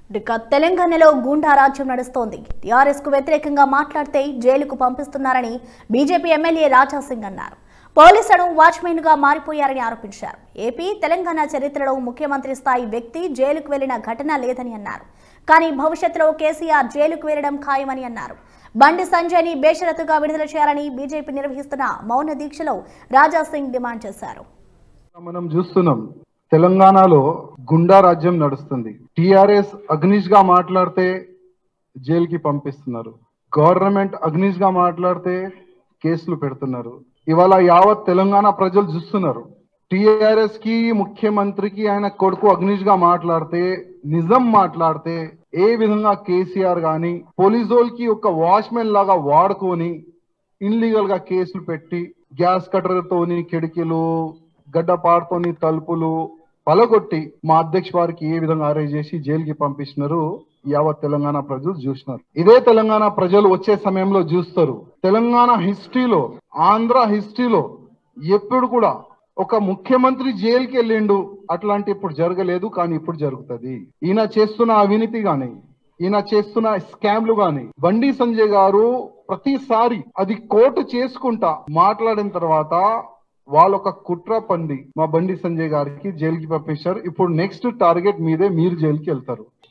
ఇక తెలంగాణలో గూండా రాజ్యం నడుస్తోంది టీఆర్ఎస్ కు వ్యతిరేకంగా మాట్లాడితే జైలుకు పంపిస్తున్నారని బీజేపీ ఎమ్మెల్యే రాజా సింగ్ అన్నారు పోలీసులను వాచ్మెన్ గా మారిపోయారని ఆరోపించారు ఏపీ తెలంగాణ చరిత్రలో ముఖ్యమంత్రి స్థాయి వ్యక్తి జైలుకు వెళ్లిన ఘటన లేదని అన్నారు కానీ భవిష్యత్తులో కేసీఆర్ జైలుకు వెళ్లడం ఖాయమని అన్నారు బండి సంజయ్ని బేషరతుగా విడుదల చేయాలని బీజేపీ నిర్వహిస్తున్న మౌన దీక్షలో రాజా సింగ్ డిమాండ్ చేశారు మనం చూస్తున్నాం తెలంగాణలో గుండా రాజ్యం నడుస్తుంది టిఆర్ఎస్ అగ్నిష్ గా మాట్లాడితే జైలుకి పంపిస్తున్నారు గవర్నమెంట్ అగ్నిష్ గా మాట్లాడితే కేసులు పెడుతున్నారు ఇవాళ యావత్ తెలంగాణ ప్రజలు చూస్తున్నారు టిఆర్ఎస్ కి ముఖ్యమంత్రికి ఆయన కొడుకు అగ్నిష్ గా మాట్లాడితే నిజం మాట్లాడితే ఏ విధంగా కేసీఆర్ గాని పోలీసోల్కి ఒక వాచ్మెన్ లాగా వాడుకొని ఇన్లీగల్ గా కేసులు పెట్టి గ్యాస్ కటర్ తోని కిటికీలు గడ్డపాడుతోని తలుపులు పలగొట్టి మా అధ్యక్ష వారికి ఏ విధంగా అరేంజ్ చేసి జైలుకి పంపిస్తున్నారు యావత్ తెలంగాణ ప్రజలు చూసినారు ఇదే తెలంగాణ ప్రజలు వచ్చే సమయంలో చూస్తారు తెలంగాణ హిస్టరీలో ఆంధ్ర హిస్టరీలో ఎప్పుడు కూడా ఒక ముఖ్యమంత్రి జైలుకి వెళ్ళిండు అట్లాంటి ఇప్పుడు జరగలేదు కానీ ఇప్పుడు జరుగుతుంది ఈయన చేస్తున్న అవినీతి గాని ఈయన చేస్తున్న స్కామ్లు గాని బండి సంజయ్ గారు ప్రతిసారి అది కోర్టు చేసుకుంటా మాట్లాడిన తర్వాత వాళ్ళొక కుట్ర పండి మా బండి సంజయ్ గారికి జైలుకి పంపించారు ఇప్పుడు నెక్స్ట్ టార్గెట్ మీదే మీరు జైలుకి వెళ్తారు